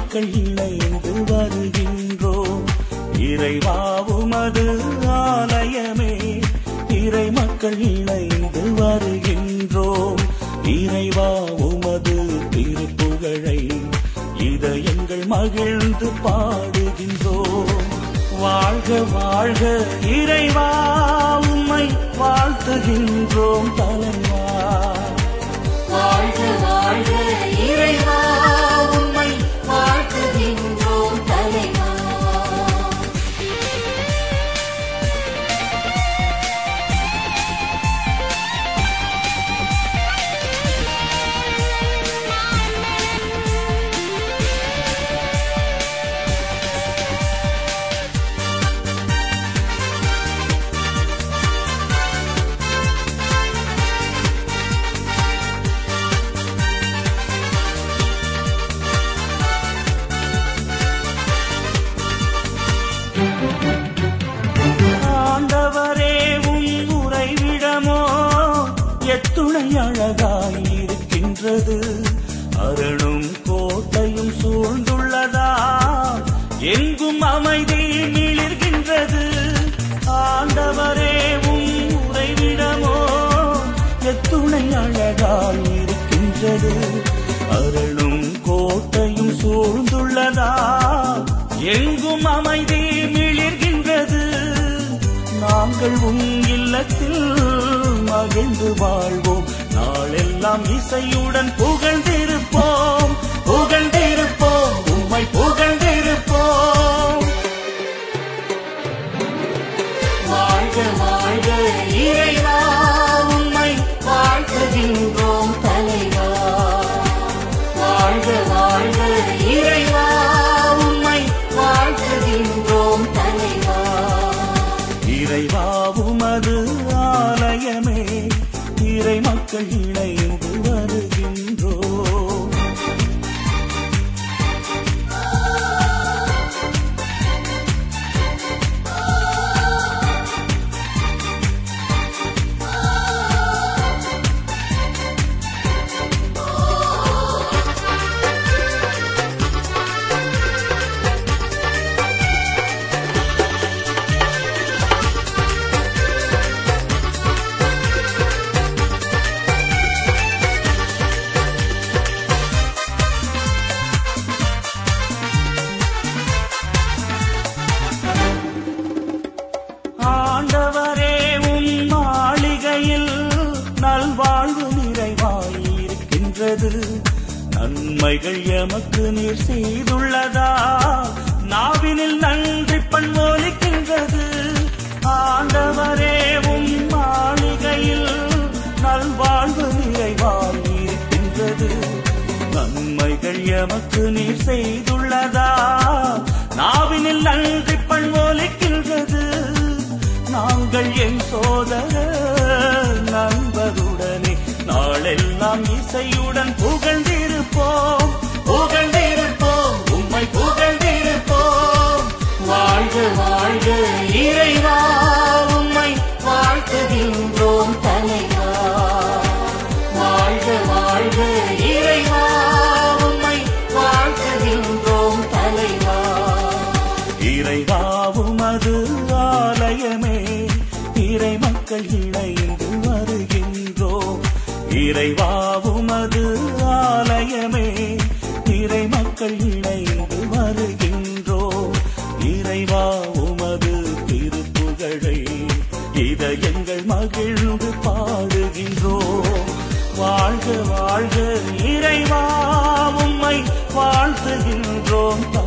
மக்கள் இணைந்து வருகின்றோம் இறைவாவுமது ஆலயமே இறை மக்கள் இணைந்து வருகின்றோம் இறைவாவுமது திருப்புகழை இதயங்கள் மகிழ்ந்து பாடுகின்றோம் வாழ்க வாழ்க இறைவா உம்மை வாழ்த்துகின்றோம் தலைவா வாழ்க வாழ்க இறைவா உம்மை வாழ்த்துகின்றோம் தலைவா ஆண்டவரே உம் உறைவிடமோ எத்துணை அழகாயிருக்கின்றது அரணும் கோட்டையும் சூழ்ந்துள்ளதா எங்கும் அமைதி மிளிர்கின்றது ஆண்டவரே உம் உறைவிடமோ எத்துணை அழகாயிருக்கின்றது அரணும் கோட்டையும் சூழ்ந்துள்ளதா எங்கும் அமைதி மிளிர்கின்றது நாங்கள் உன் இல்லத்தில் மகிழ்ந்து வாழ்வோம் நாளெல்லாம் இசையுடன் புகழ்ந்திருப்போம் புகழ்ந்திருப்போம் உம்மை புகழ்ந்திருப்போம் வாழ்க வாழ்க இறைவா உம்மை வாழ்த்துகின்றோம் தலைவா வாழ்க வாழ்க இறைவா உம்மை வாழ்த்துகின்றோம் தலைவா இறைவா உமது ஆலயமே இறை மக்கள் இணைந்து வருகின்றோம் ஆண்டவரே உம் மாளிகையில் நல்வாழ்வு நிறைவாயிருக்கின்றது நன்மைகள் எமக்கு நீர் செய்துள்ளதா நாவினில் நன்றி பண்போலிக்கின்றது ஆண்டவரே உம் மாளிகையில் நல்வாழ்வு நிறைவாயிருக்கின்றது நன்மைகள் எமக்கு நீர் செய்துள்ளதா நாவினில் நன்றி பண்போலிக்கின்றது நாங்கள் என் சோதர நண்பருடனே நாளெல்லாம் இசையுடன் புகழ்ந்திருப்போம் புகழ்ந்திருப்போம் உம்மை புகழ்ந்திருப்போம் வாழ்க வாழ்க இறைவா உம்மை வாழ்த்துகின்றோம் தலைவா வாழ்க வாழ்க இறைவா உம்மை வாழ்த்துகின்றோம் தலைவா இறைவா உமது ஆலயமே இறை மக்கள் இணைந்து வருகின்றோம் இறைவா உமது ஆலயமே இறை மக்கள் இணைந்து வருகின்றோம் இறைவா உமது திருப்புகழை இதயங்கள் மகிழ்ந்து பாடுகின்றோம் வாழ்க வாழ்க இறைவா உம்மை வாழ்த்துகின்றோம்